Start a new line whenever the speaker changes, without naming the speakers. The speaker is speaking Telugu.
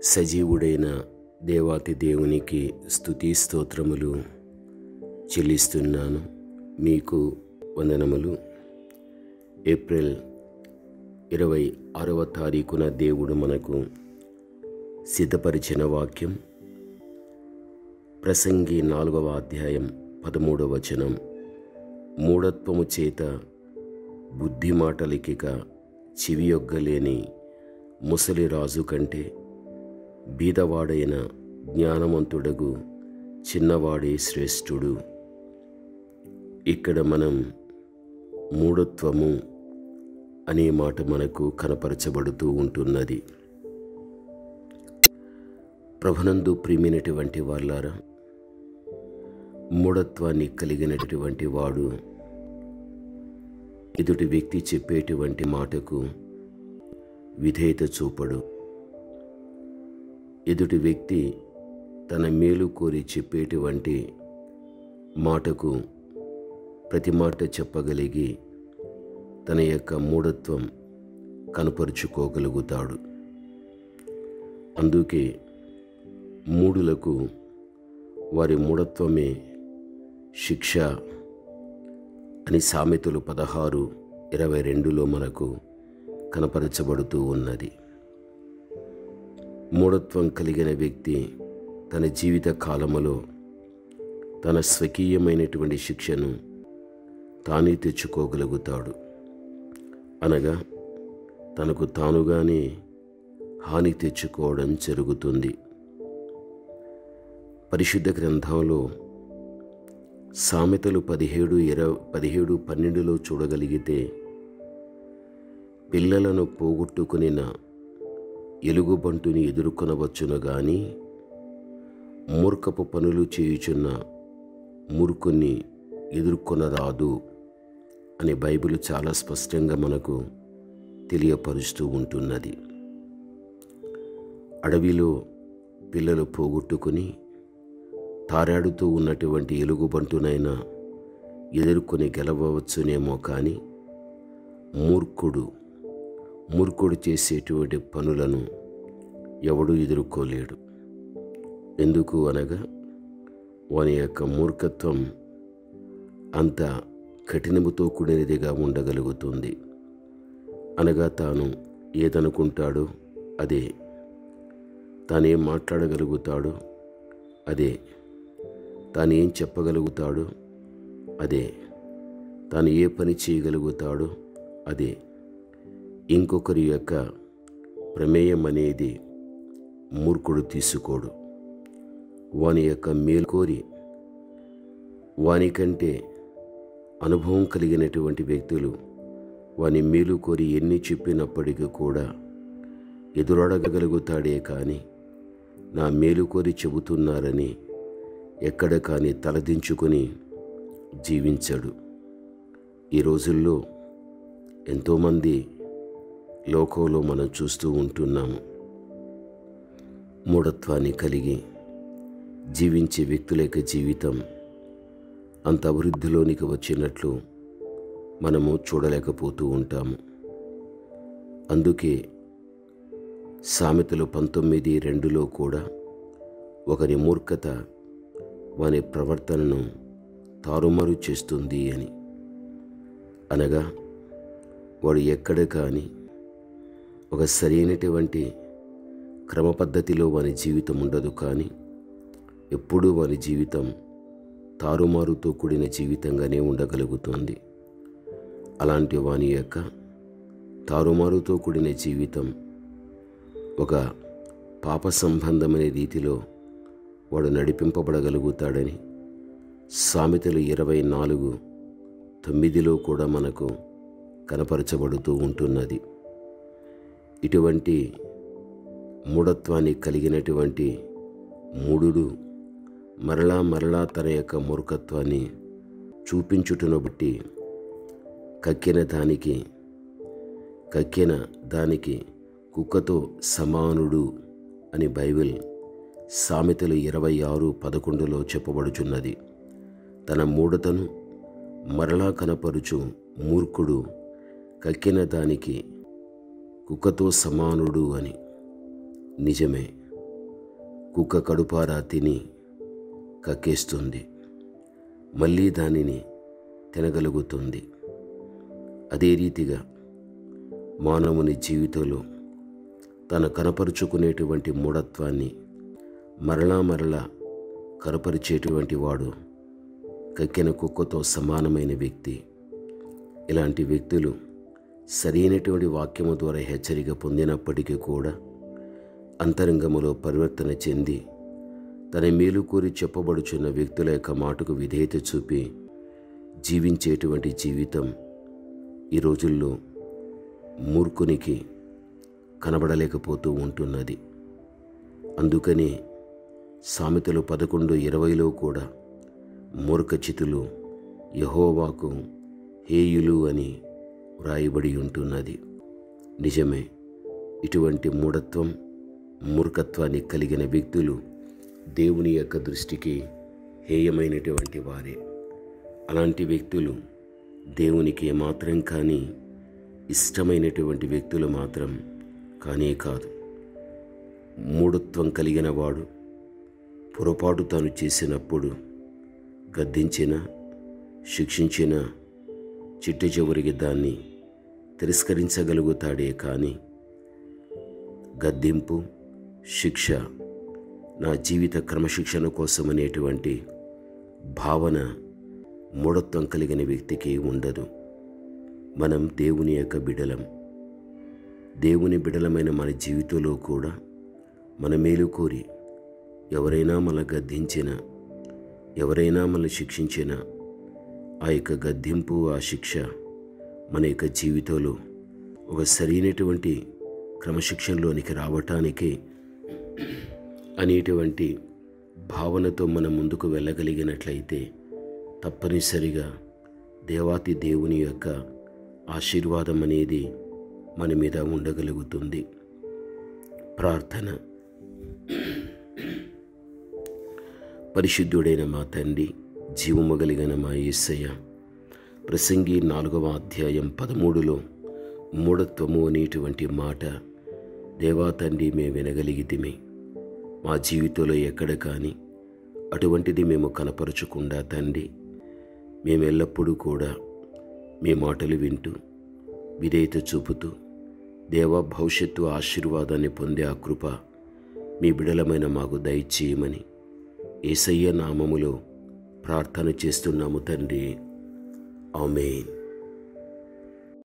సజీవుడైన దేవాతి దేవునికి స్తుతి స్తోత్రములు చెల్లిస్తున్నాను మీకు వందనములు ఏప్రిల్ ఇరవై ఆరవ తారీఖున దేవుడు మనకు సిద్ధపరిచిన వాక్యం ప్రసంగి నాలుగవ అధ్యాయం పదమూడవ వచనం మూఢత్వము చేత బుద్ధి మాటలికిక చెవియొగ్గలేని ముసలి రాజు కంటే బీదవాడైన జ్ఞానవంతుడగు చిన్నవాడే శ్రేష్ఠుడు ఇక్కడ మనం మూఢత్వము అనే మాట మనకు కనపరచబడుతూ ఉంటున్నది ప్రభునందు ప్రియమైనటువంటి వాళ్ళారా మూఢత్వాన్ని కలిగినటువంటి వాడు ఎదుటి వ్యక్తి చెప్పేటువంటి మాటకు విధేయత చూపడు ఎదుటి వ్యక్తి తన మేలు కోరి చెప్పేటువంటి మాటకు ప్రతి మాట చెప్పగలిగి తన యొక్క మూఢత్వం కనపరుచుకోగలుగుతాడు అందుకే మూడులకు వారి మూఢత్వమే శిక్ష అని సామెతలు పదహారు ఇరవై రెండులో మనకు కనపరచబడుతూ ఉన్నది మూఢత్వం కలిగిన వ్యక్తి తన జీవిత కాలములో తన స్వకీయమైనటువంటి శిక్షను తానే తెచ్చుకోగలుగుతాడు అనగా తనకు తానుగానే హాని తెచ్చుకోవడం జరుగుతుంది పరిశుద్ధ గ్రంథంలో సామెతలు పదిహేడు ఇరవై పదిహేడు పన్నెండులో చూడగలిగితే పిల్లలను పోగొట్టుకునిన ఎలుగుబంటుని ఎదుర్కొనవచ్చును గాని మూర్ఖపు పనులు చేయుచున్న మూర్ఖుని ఎదుర్కొనరాదు అని బైబిల్ చాలా స్పష్టంగా మనకు తెలియపరుస్తూ ఉంటున్నది అడవిలో పిల్లలు పోగొట్టుకుని తారాడుతూ ఉన్నటువంటి ఎలుగుబంటునైనా ఎదుర్కొని గెలవవచ్చునేమో కానీ మూర్ఖుడు మూర్ఖుడు చేసేటువంటి పనులను ఎవడూ ఎదుర్కోలేడు ఎందుకు అనగా వాని యొక్క మూర్ఖత్వం అంత కఠినముతో కూడినదిగా ఉండగలుగుతుంది అనగా తాను ఏదనుకుంటాడో అదే తానేం మాట్లాడగలుగుతాడో అదే తాను ఏం చెప్పగలుగుతాడో అదే తాను ఏ పని చేయగలుగుతాడో అదే ఇంకొకరి యొక్క ప్రమేయం అనేది మూర్ఖుడు తీసుకోడు వాని యొక్క మేల్కోరి వానికంటే అనుభవం కలిగినటువంటి వ్యక్తులు వాని మేలు కోరి ఎన్ని చెప్పినప్పటికీ కూడా ఎదురడగలుగుతాడే కానీ నా మేలు కోరి చెబుతున్నారని ఎక్కడ కానీ తలదించుకొని జీవించడు ఈ రోజుల్లో ఎంతోమంది లోకంలో మనం చూస్తూ ఉంటున్నాము మూఢత్వాన్ని కలిగి జీవించే వ్యక్తుల యొక్క జీవితం అంత అభివృద్ధిలోనికి వచ్చినట్లు మనము చూడలేకపోతూ ఉంటాము అందుకే సామెతలు పంతొమ్మిది రెండులో కూడా ఒకరి మూర్ఖత వాని ప్రవర్తనను తారుమారు చేస్తుంది అని అనగా వాడు ఎక్కడ కానీ ఒక సరైనటువంటి క్రమ పద్ధతిలో వాని జీవితం ఉండదు కానీ ఎప్పుడూ వాని జీవితం తారుమారుతో కూడిన జీవితంగానే ఉండగలుగుతుంది అలాంటి వాని యొక్క తారుమారుతో కూడిన జీవితం ఒక పాప సంబంధమైన రీతిలో వాడు నడిపింపబడగలుగుతాడని సామెతలు ఇరవై నాలుగు తొమ్మిదిలో కూడా మనకు కనపరచబడుతూ ఉంటున్నది ఇటువంటి మూఢత్వాన్ని కలిగినటువంటి మూడుడు మరలా మరలా తన యొక్క మూర్ఖత్వాన్ని చూపించుటను బట్టి కక్కిన దానికి కక్కిన దానికి కుక్కతో సమానుడు అని బైబిల్ సామెతలు ఇరవై ఆరు పదకొండులో చెప్పబడుచున్నది తన మూఢతను మరలా కనపరుచు మూర్ఖుడు కక్కిన దానికి కుక్కతో సమానుడు అని నిజమే కుక్క కడుపారా తిని కక్కేస్తుంది మళ్ళీ దానిని తినగలుగుతుంది అదే రీతిగా మానవుని జీవితంలో తన కనపరుచుకునేటువంటి మూఢత్వాన్ని మరలా మరలా కనపరిచేటువంటి వాడు కక్కిన కుక్కతో సమానమైన వ్యక్తి ఇలాంటి వ్యక్తులు సరైనటువంటి వాక్యము ద్వారా హెచ్చరిక పొందినప్పటికీ కూడా అంతరంగములో పరివర్తన చెంది తన మేలు కోరి చెప్పబడుచున్న వ్యక్తుల యొక్క మాటకు విధేయత చూపి జీవించేటువంటి జీవితం ఈ రోజుల్లో మూర్ఖునికి కనబడలేకపోతూ ఉంటున్నది అందుకని సామెతలు పదకొండు ఇరవైలో కూడా మూర్ఖచితులు యహోవాకు హేయులు అని వ్రాయబడి ఉంటున్నది నిజమే ఇటువంటి మూఢత్వం మూర్ఖత్వాన్ని కలిగిన వ్యక్తులు దేవుని యొక్క దృష్టికి హేయమైనటువంటి వారే అలాంటి వ్యక్తులు దేవునికి ఏమాత్రం కానీ ఇష్టమైనటువంటి వ్యక్తులు మాత్రం కానే కాదు మూఢత్వం కలిగిన వాడు పొరపాటు తాను చేసినప్పుడు గద్దించిన శిక్షించిన చిట్ట చివరికి దాన్ని తిరస్కరించగలుగుతాడే కానీ గద్దింపు శిక్ష నా జీవిత క్రమశిక్షణ కోసమనేటువంటి భావన మూఢత్వం కలిగిన వ్యక్తికి ఉండదు మనం దేవుని యొక్క బిడలం దేవుని బిడలమైన మన జీవితంలో కూడా మన మేలు కోరి ఎవరైనా మన గద్దించినా ఎవరైనా మనల్ని శిక్షించినా ఆ యొక్క గద్దింపు ఆ శిక్ష మన యొక్క జీవితంలో ఒక సరైనటువంటి క్రమశిక్షణలోనికి రావటానికి అనేటువంటి భావనతో మనం ముందుకు వెళ్ళగలిగినట్లయితే తప్పనిసరిగా దేవాతి దేవుని యొక్క ఆశీర్వాదం అనేది మన మీద ఉండగలుగుతుంది ప్రార్థన పరిశుద్ధుడైన మా తండ్రి జీవము కలిగిన మా యేసయ్య ప్రసంగి నాలుగవ అధ్యాయం పదమూడులో మూఢత్వము అనేటువంటి మాట దేవా తండ్రి మేము వినగలిగితిమి మా జీవితంలో ఎక్కడ కానీ అటువంటిది మేము కనపరచకుండా తండ్రి మేము ఎల్లప్పుడూ కూడా మీ మాటలు వింటూ విధేయత చూపుతూ దేవ భవిష్యత్తు ఆశీర్వాదాన్ని పొందే ఆ కృప మీ బిడలమైన మాకు దయచేయమని ఏసయ్య నామములో ప్రార్థన చేస్తున్నాము తండ్రి ఆమెన్